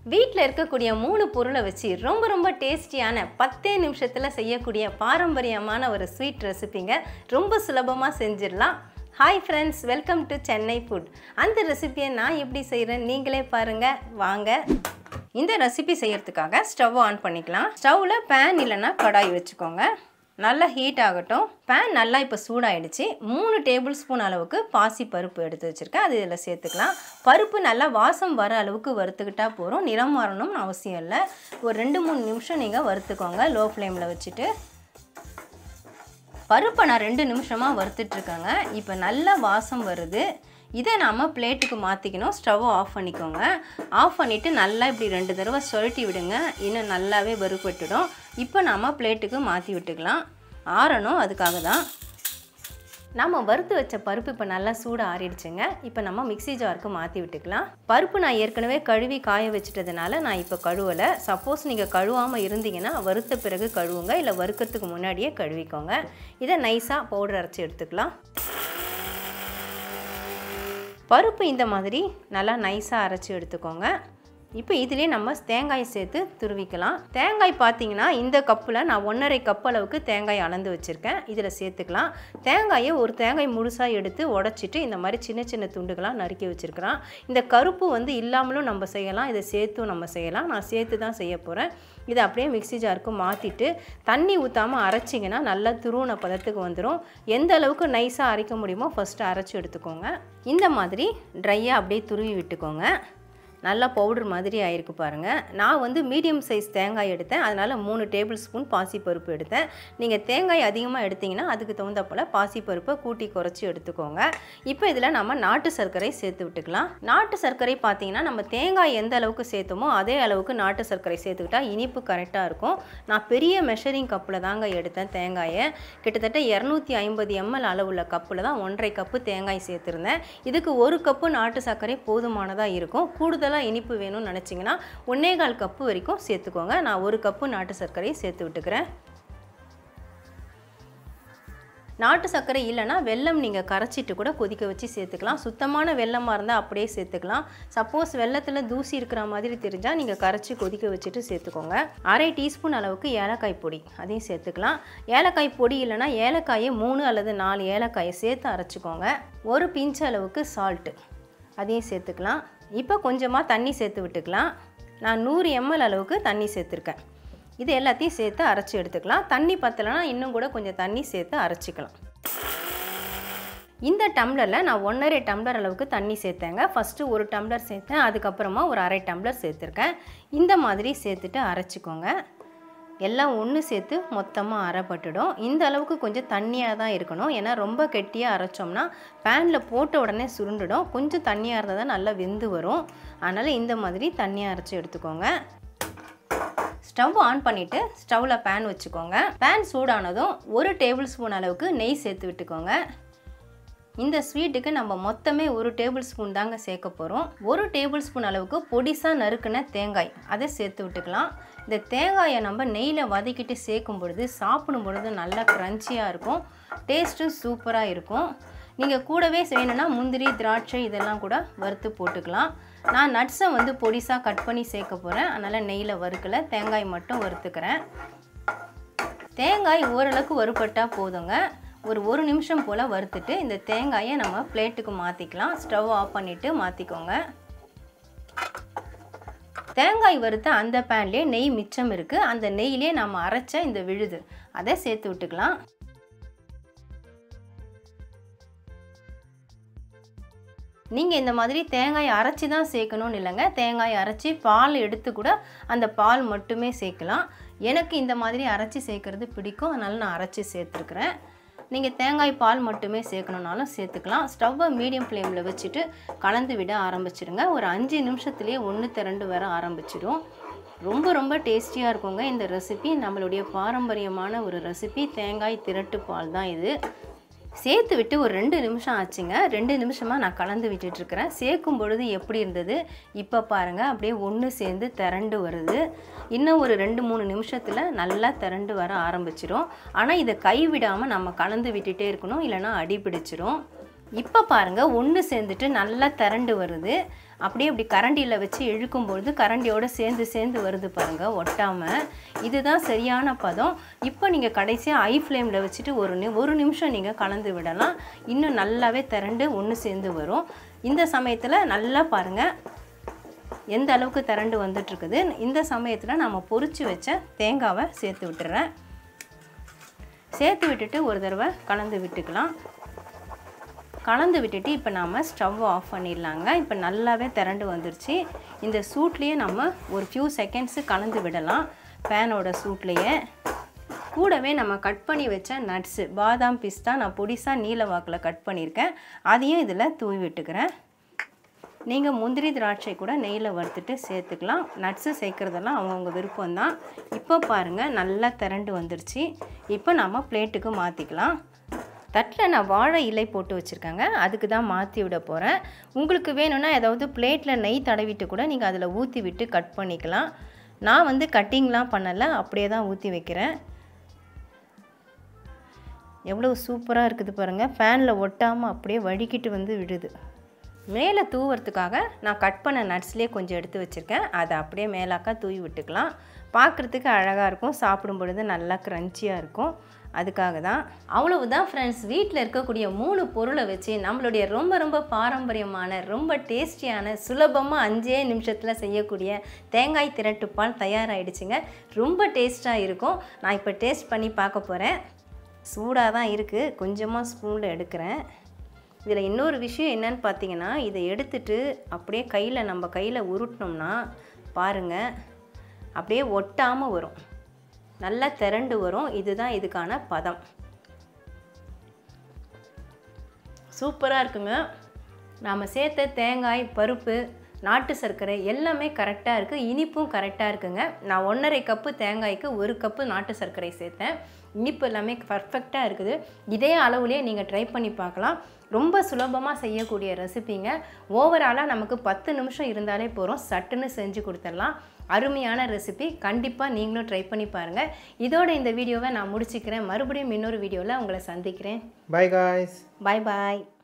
வீட்டில் இருக்கக்கூடிய மூணு பொருளை வச்சு ரொம்ப ரொம்ப டேஸ்டியான பத்தே நிமிஷத்தில் செய்யக்கூடிய பாரம்பரியமான ஒரு ஸ்வீட் ரெசிபிங்க ரொம்ப சுலபமாக செஞ்சிடலாம் hi friends welcome to Chennai food அந்த ரெசிபியை நான் எப்படி செய்கிறேன் நீங்களே பாருங்கள் வாங்க இந்த ரெசிபி செய்யறதுக்காக ஸ்டவ் ஆன் பண்ணிக்கலாம் ஸ்டவ்வில் பேன் இல்லைன்னா கடாய் வச்சுக்கோங்க நல்லா ஹீட் ஆகட்டும் பேன் நல்லா இப்போ சூடாயிடுச்சு மூணு டேபிள் ஸ்பூன் அளவுக்கு பாசி பருப்பு எடுத்து வச்சுருக்கேன் அது இதில் சேர்த்துக்கலாம் பருப்பு நல்லா வாசம் வர அளவுக்கு வறுத்துக்கிட்டா போகிறோம் நிறம் மாறணும்னு அவசியம் இல்லை ஒரு ரெண்டு மூணு நிமிஷம் நீங்கள் வறுத்துக்கோங்க லோ ஃப்ளேமில் வச்சுட்டு பருப்பை நான் ரெண்டு நிமிஷமாக வறுத்துட்ருக்கேங்க இப்போ நல்லா வாசம் வருது இதை நாம் பிளேட்டுக்கு மாற்றிக்கணும் ஸ்டவ் ஆஃப் பண்ணிக்கோங்க ஆஃப் பண்ணிவிட்டு நல்லா இப்படி ரெண்டு தடவை சுழட்டி விடுங்க இன்னும் நல்லாவே வறுபட்டுடும் இப்போ நாம் பிளேட்டுக்கு மாற்றி விட்டுக்கலாம் ஆறணும் அதுக்காக தான் நம்ம வறுத்து வச்ச பருப்பு இப்போ நல்லா சூடு ஆறிடுச்சுங்க இப்போ நம்ம மிக்ஸி ஜாருக்கு மாற்றி விட்டுக்கலாம் பருப்பு நான் ஏற்கனவே கழுவி காய வச்சிட்டதுனால நான் இப்போ கழுவலை சப்போஸ் நீங்கள் கழுவாமல் இருந்தீங்கன்னா வறுத்த பிறகு கழுவுங்க இல்லை வறுக்கிறதுக்கு முன்னாடியே கழுவிக்கோங்க இதை நைஸாக பவுடர் அரைச்சி எடுத்துக்கலாம் பருப்பு இந்த மாதிரி நல்லா நைஸாக அரைச்சி எடுத்துக்கோங்க இப்போ இதிலே நம்ம தேங்காய் சேர்த்து துருவிக்கலாம் தேங்காய் பார்த்தீங்கன்னா இந்த கப்பில் நான் ஒன்றரை கப் அளவுக்கு தேங்காய் அளந்து வச்சுருக்கேன் இதில் சேர்த்துக்கலாம் தேங்காயை ஒரு தேங்காய் முழுசாக எடுத்து உடச்சிட்டு இந்த மாதிரி சின்ன சின்ன துண்டுகளாக நறுக்கி வச்சுருக்கிறோம் இந்த கருப்பு வந்து இல்லாமலும் நம்ம செய்யலாம் இதை சேர்த்தும் நம்ம செய்யலாம் நான் சேர்த்து தான் செய்ய போகிறேன் இதை அப்படியே மிக்ஸி ஜாருக்கு மாற்றிட்டு தண்ணி ஊற்றாமல் அரைச்சிங்கன்னா நல்லா துருவன பதத்துக்கு வந்துடும் எந்த அளவுக்கு நைஸாக அரைக்க முடியுமோ ஃபஸ்ட்டு அரைச்சி எடுத்துக்கோங்க இந்த மாதிரி ட்ரையாக அப்படியே துருவி விட்டுக்கோங்க நல்லா பவுடர் மாதிரி ஆயிருக்கு பாருங்கள் நான் வந்து மீடியம் சைஸ் தேங்காய் எடுத்தேன் அதனால் மூணு டேபிள் ஸ்பூன் பாசிப்பருப்பு எடுத்தேன் நீங்கள் தேங்காய் அதிகமாக எடுத்திங்கன்னா அதுக்கு தகுந்த போல் பாசிப்பருப்பை கூட்டி குறைச்சி எடுத்துக்கோங்க இப்போ இதில் நம்ம நாட்டு சர்க்கரை சேர்த்து விட்டுக்கலாம் நாட்டு சர்க்கரை பார்த்தீங்கன்னா நம்ம தேங்காய் எந்த அளவுக்கு சேர்த்தோமோ அதே அளவுக்கு நாட்டு சர்க்கரை சேர்த்துக்கிட்டா இனிப்பு கரெக்டாக இருக்கும் நான் பெரிய மெஷரிங் கப்பில் தாங்க எடுத்தேன் தேங்காயை கிட்டத்தட்ட இரநூத்தி ஐம்பது எம்எல் அளவுள்ள கப்பில் தான் ஒன்றரை கப்பு தேங்காய் சேர்த்துருந்தேன் இதுக்கு ஒரு கப்பு நாட்டு சர்க்கரை போதுமானதாக இருக்கும் கூடுதல் கூடுதலாக இனிப்பு வேணும்னு நினச்சிங்கன்னா ஒன்றே கால் கப்பு வரைக்கும் சேர்த்துக்கோங்க நான் ஒரு கப்பு நாட்டு சர்க்கரையை சேர்த்து விட்டுக்கிறேன் நாட்டு சர்க்கரை இல்லைன்னா வெல்லம் நீங்கள் கரைச்சிட்டு கூட கொதிக்க வச்சு சேர்த்துக்கலாம் சுத்தமான வெல்லமாக இருந்தால் அப்படியே சேர்த்துக்கலாம் சப்போஸ் வெள்ளத்தில் தூசி இருக்கிற மாதிரி தெரிஞ்சால் நீங்கள் கரைச்சி கொதிக்க வச்சுட்டு சேர்த்துக்கோங்க அரை டீஸ்பூன் அளவுக்கு ஏலக்காய் பொடி அதையும் சேர்த்துக்கலாம் ஏலக்காய் பொடி இல்லைன்னா ஏலக்காயை மூணு அல்லது நாலு ஏலக்காயை சேர்த்து அரைச்சிக்கோங்க ஒரு பிஞ்ச் அளவுக்கு சால்ட்டு அதையும் சேர்த்துக்கலாம் இப்போ கொஞ்சமாக தண்ணி சேர்த்து விட்டுக்கலாம் நான் நூறு எம்எல் அளவுக்கு தண்ணி சேர்த்துருக்கேன் இது எல்லாத்தையும் சேர்த்து அரைச்சி எடுத்துக்கலாம் தண்ணி பத்தலைன்னா இன்னும் கூட கொஞ்சம் தண்ணி சேர்த்து அரைச்சிக்கலாம் இந்த டம்ளரில் நான் ஒன்றரை டம்ளர் அளவுக்கு தண்ணி சேர்த்தேங்க ஃபஸ்ட்டு ஒரு டம்ளர் சேர்த்தேன் அதுக்கப்புறமா ஒரு அரை டம்ளர் சேர்த்துருக்கேன் இந்த மாதிரி சேர்த்துட்டு அரைச்சிக்கோங்க எல்லாம் ஒன்று சேர்த்து மொத்தமாக அரைப்பட்டுடும் இந்த அளவுக்கு கொஞ்சம் தண்ணியாக தான் இருக்கணும் ஏன்னா ரொம்ப கெட்டியாக அரைச்சோம்னா பேனில் போட்ட உடனே சுருண்டுடும் கொஞ்சம் தண்ணியாக இருந்தால் தான் நல்லா வெந்து வரும் அதனால் இந்த மாதிரி தண்ணியாக அரைச்சி எடுத்துக்கோங்க ஸ்டவ் ஆன் பண்ணிவிட்டு ஸ்டவ்வில் பேன் வச்சுக்கோங்க பேன் சூடானதும் ஒரு டேபிள் ஸ்பூன் அளவுக்கு நெய் சேர்த்து விட்டுக்கோங்க இந்த ஸ்வீட்டுக்கு நம்ம மொத்தமே ஒரு டேபிள் ஸ்பூன் தாங்க சேர்க்க போகிறோம் ஒரு டேபிள் ஸ்பூன் அளவுக்கு பொடிசாக நறுக்குன தேங்காய் அதை சேர்த்து விட்டுக்கலாம் இந்த தேங்காயை நம்ம நெய்யில் வதக்கிட்டு சேர்க்கும் பொழுது சாப்பிடும் பொழுது நல்லா க்ரன்ச்சியாக இருக்கும் டேஸ்ட்டும் சூப்பராக இருக்கும் நீங்கள் கூடவே செய்யணுன்னா முந்திரி திராட்சை இதெல்லாம் கூட வறுத்து போட்டுக்கலாம் நான் நட்ஸை வந்து பொடிசாக கட் பண்ணி சேர்க்க போகிறேன் அதனால் நெய்யில் வறுக்கலை தேங்காய் மட்டும் வறுத்துக்கிறேன் தேங்காய் ஓரளவுக்கு வறுபட்டால் போதுங்க ஒரு ஒரு நிமிஷம் போல் வறுத்துட்டு இந்த தேங்காயை நம்ம பிளேட்டுக்கு மாற்றிக்கலாம் ஸ்டவ் ஆஃப் பண்ணிவிட்டு மாற்றிக்கோங்க தேங்காய் வறுத்த அந்த பேன்லேயே நெய் மிச்சம் இருக்குது அந்த நெய்யிலே நம்ம அரைச்ச இந்த விழுது அதை சேர்த்து விட்டுக்கலாம் நீங்கள் இந்த மாதிரி தேங்காய் அரைச்சி தான் சேர்க்கணும்னு இல்லைங்க தேங்காய் அரைச்சி பால் எடுத்து கூட அந்த பால் மட்டுமே சேர்க்கலாம் எனக்கு இந்த மாதிரி அரைச்சி சேர்க்குறது பிடிக்கும் அதனால் நான் அரைச்சி சேர்த்துருக்குறேன் நீங்கள் தேங்காய் பால் மட்டுமே சேர்க்கணுன்னாலும் சேர்த்துக்கலாம் ஸ்டவ்வை மீடியம் ஃப்ளேமில் வச்சுட்டு கலந்து விட ஆரம்பிச்சிடுங்க ஒரு அஞ்சு நிமிஷத்துலேயே ஒன்று திரண்டு வர ஆரம்பிச்சிடும் ரொம்ப ரொம்ப டேஸ்டியாக இருக்குங்க இந்த ரெசிபி நம்மளுடைய பாரம்பரியமான ஒரு ரெசிபி தேங்காய் திரட்டு பால் தான் இது சேர்த்து விட்டு ஒரு ரெண்டு நிமிஷம் ஆச்சுங்க ரெண்டு நிமிஷமாக நான் கலந்து விட்டுட்ருக்கிறேன் சேர்க்கும் பொழுது எப்படி இருந்தது இப்போ பாருங்கள் அப்படியே ஒன்று சேர்ந்து திரண்டு வருது இன்னும் ஒரு ரெண்டு மூணு நிமிஷத்தில் நல்லா திரண்டு வர ஆரம்பிச்சிடும் ஆனால் இதை கைவிடாமல் நம்ம கலந்து விட்டுட்டே இருக்கணும் இல்லைன்னா அடி பிடிச்சிரும் இப்போ பாருங்கள் ஒன்று சேர்ந்துட்டு நல்லா திரண்டு வருது அப்படியே இப்படி கரண்டியில் வச்சு இழுக்கும்பொழுது கரண்டியோடு சேர்ந்து சேர்ந்து வருது பாருங்கள் ஒட்டாமல் இதுதான் சரியான பதம் இப்போ நீங்கள் கடைசியாக ஐ ஃப்ளேமில் வச்சுட்டு ஒரு நி ஒரு நிமிஷம் நீங்கள் கலந்து விடலாம் இன்னும் நல்லாவே திரண்டு ஒன்று சேர்ந்து வரும் இந்த சமயத்தில் நல்லா பாருங்கள் எந்த அளவுக்கு திரண்டு வந்துட்டுருக்குது இந்த சமயத்தில் நம்ம பொரிச்சு வச்ச தேங்காவை சேர்த்து விட்டுறேன் சேர்த்து விட்டுட்டு ஒரு தடவை கலந்து விட்டுக்கலாம் கலந்து விட்டுட்டு இப்போ நாம் ஸ்டவ் ஆஃப் பண்ணிடலாங்க இப்போ நல்லாவே திரண்டு வந்துருச்சு இந்த சூட்லேயே நம்ம ஒரு ஃபியூ செகண்ட்ஸு கலந்து விடலாம் பேனோட சூட்லேயே கூடவே நம்ம கட் பண்ணி வச்ச நட்ஸு பாதாம் பிஸ்தா நான் பொடிசாக நீல வாக்கில் கட் பண்ணியிருக்கேன் அதையும் இதில் தூவி விட்டுக்கிறேன் நீங்கள் முந்திரி திராட்சை கூட நெய்யில் வறுத்துட்டு சேர்த்துக்கலாம் நட்ஸு சேர்க்குறதெல்லாம் அவங்கவுங்க விருப்பம்தான் இப்போ பாருங்கள் நல்லா திரண்டு வந்துருச்சு இப்போ நம்ம பிளேட்டுக்கு மாற்றிக்கலாம் தட்டில் நான் வாழை இலை போட்டு வச்சுருக்கேங்க அதுக்கு தான் மாற்றி விட போகிறேன் உங்களுக்கு வேணும்னா ஏதாவது பிளேட்டில் நெய் தடவிட்டு கூட நீங்கள் அதில் ஊற்றி விட்டு கட் பண்ணிக்கலாம் நான் வந்து கட்டிங்லாம் பண்ணலை அப்படியே தான் ஊற்றி வைக்கிறேன் எவ்வளோ சூப்பராக இருக்குது பாருங்கள் ஃபேனில் ஒட்டாமல் அப்படியே வடிக்கிட்டு வந்து விடுது மேலே தூவுறதுக்காக நான் கட் பண்ண நட்ஸ்லேயே கொஞ்சம் எடுத்து வச்சுருக்கேன் அதை அப்படியே மேலாக்கா தூவி விட்டுக்கலாம் பார்க்குறதுக்கு அழகாக இருக்கும் சாப்பிடும் பொழுது நல்லா க்ரன்ச்சியாக இருக்கும் அதுக்காக தான் அவ்வளவுதான் ஃப்ரெண்ட்ஸ் வீட்டில் இருக்கக்கூடிய மூணு பொருளை வச்சு நம்மளுடைய ரொம்ப ரொம்ப பாரம்பரியமான ரொம்ப டேஸ்டியான சுலபமாக அஞ்சே நிமிஷத்தில் செய்யக்கூடிய தேங்காய் திரட்டுப்பால் தயாராகிடுச்சுங்க ரொம்ப டேஸ்ட்டாக இருக்கும் நான் இப்போ டேஸ்ட் பண்ணி பார்க்க போகிறேன் சூடாக தான் இருக்குது கொஞ்சமாக ஸ்பூனில் எடுக்கிறேன் இதில் இன்னொரு விஷயம் என்னன்னு பார்த்தீங்கன்னா இதை எடுத்துட்டு அப்படியே கையில் நம்ம கையில் உருட்டினோம்னா பாருங்கள் அப்படியே ஒட்டாமல் வரும் நல்லா திரண்டு வரும் இதுதான் இதுக்கான பதம் சூப்பராக இருக்குங்க நாம் சேர்த்த தேங்காய் பருப்பு நாட்டு சர்க்கரை எல்லாமே கரெக்டாக இருக்குது இனிப்பும் கரெக்டாக இருக்குங்க நான் ஒன்றரை கப்பு தேங்காய்க்கு ஒரு கப்பு நாட்டு சர்க்கரை சேர்த்தேன் இனிப்பு எல்லாமே பர்ஃபெக்டாக இருக்குது இதே அளவுலேயே நீங்கள் ட்ரை பண்ணி பார்க்கலாம் ரொம்ப சுலபமாக செய்யக்கூடிய ரெசிபிங்க ஓவராலாக நமக்கு பத்து நிமிஷம் இருந்தாலே போகிறோம் சட்டுன்னு செஞ்சு கொடுத்துடலாம் அருமையான ரெசிபி கண்டிப்பாக நீங்களும் ட்ரை பண்ணி பாருங்கள் இதோட இந்த வீடியோவை நான் முடிச்சுக்கிறேன் மறுபடியும் இன்னொரு வீடியோவில் உங்களை சந்திக்கிறேன் Bye guys. பாய் பாய்